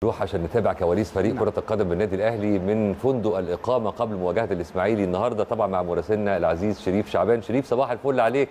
نروح عشان نتابع كواليس فريق كرة القدم بالنادي الأهلي من فندق الإقامة قبل مواجهة الإسماعيلي النهاردة طبعا مع مراسلنا العزيز شريف شعبان شريف صباح الفل عليك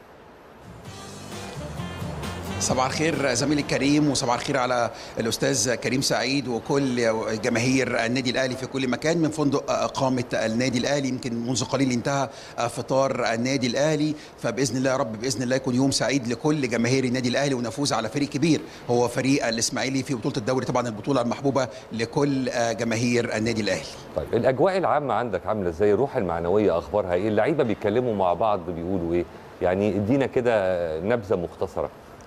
صباح الخير زميلي الكريم وصباح الخير على الاستاذ كريم سعيد وكل جماهير النادي الاهلي في كل مكان من فندق اقامه النادي الاهلي يمكن منذ قليل انتهى فطار النادي الاهلي فباذن الله يا رب باذن الله يكون يوم سعيد لكل جماهير النادي الاهلي ونفوز على فريق كبير هو فريق الاسماعيلي في بطوله الدوري طبعا البطوله المحبوبه لكل جماهير النادي الاهلي. طيب الاجواء العامه عندك عامله ازاي؟ الروح المعنويه اخبارها ايه؟ اللعيبه بيتكلموا مع بعض بيقولوا ايه؟ يعني ادينا كده نبذه مختصره.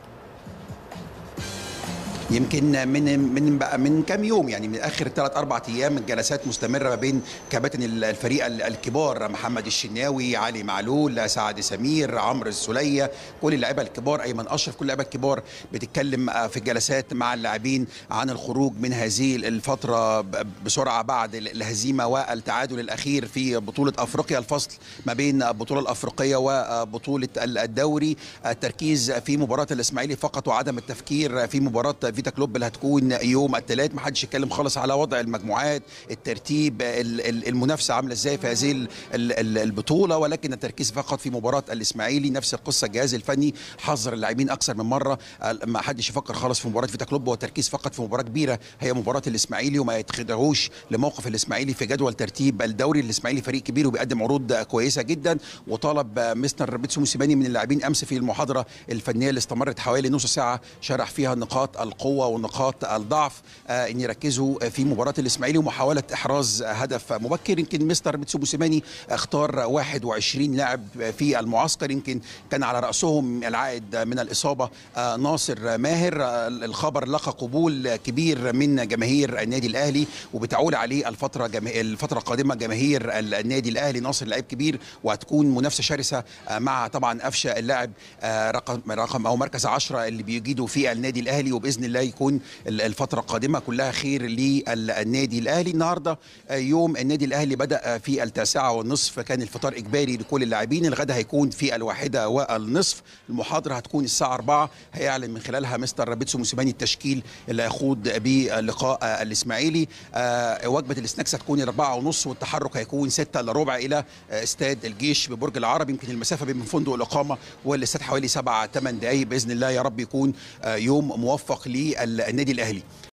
يمكن من من بقى من كام يوم يعني من اخر ثلاث اربع ايام جلسات مستمره ما بين كباتن الفريق الكبار محمد الشناوي علي معلول سعد سمير عمرو السوليه كل اللعيبه الكبار ايمن اشرف كل اللعيبه الكبار بتتكلم في الجلسات مع اللاعبين عن الخروج من هذه الفتره بسرعه بعد الهزيمه والتعادل الاخير في بطوله افريقيا الفصل ما بين البطوله الافريقيه وبطوله الدوري التركيز في مباراه الاسماعيلي فقط وعدم التفكير في مباراه فيتا كلوب اللي هتكون يوم الثلاث ما حدش يتكلم خالص على وضع المجموعات الترتيب المنافسه عامله ازاي في هذه البطوله ولكن التركيز فقط في مباراه الاسماعيلي نفس القصه الجهاز الفني حذر اللاعبين اكثر من مره ما حدش يفكر خالص في مباراه فيتا كلوب والتركيز فقط في مباراه كبيره هي مباراه الاسماعيلي وما يتخدعوش لموقف الاسماعيلي في جدول ترتيب الدوري الاسماعيلي فريق كبير وبيقدم عروض كويسه جدا وطلب مستر بيتسو موسيماني من اللاعبين امس في المحاضره الفنيه اللي استمرت حوالي نص ساعه شرح فيها نقاط القوه ونقاط الضعف آه ان يركزوا في مباراه الاسماعيلي ومحاوله احراز هدف مبكر يمكن مستر بيتسو موسيماني اختار 21 لاعب في المعسكر يمكن كان على راسهم العائد من الاصابه آه ناصر ماهر آه الخبر لقى قبول كبير من جماهير النادي الاهلي وبتعول عليه الفتره جمه... الفتره القادمه جماهير النادي الاهلي ناصر لعيب كبير وهتكون منافسه شرسه مع طبعا قفشه اللاعب رقم رقم او مركز 10 اللي بيجيده في النادي الاهلي وباذن الله يكون الفتره القادمه كلها خير للنادي الاهلي النهارده يوم النادي الاهلي بدا في التاسعه والنصف كان الفطار اجباري لكل اللاعبين الغدا هيكون في الواحده والنصف المحاضره هتكون الساعه 4 هيعلن من خلالها مستر بيتسو موسيماني التشكيل اللي هيخوض بلقاء الاسماعيلي وجبه السناكس هتكون 4 ونص والتحرك هيكون 6 الا ربع الى استاد الجيش ببرج العرب يمكن المسافه بين فندق الاقامه والاستاد حوالي 7 8 دقائق باذن الله يا رب يكون يوم موفق للنادي الاهلي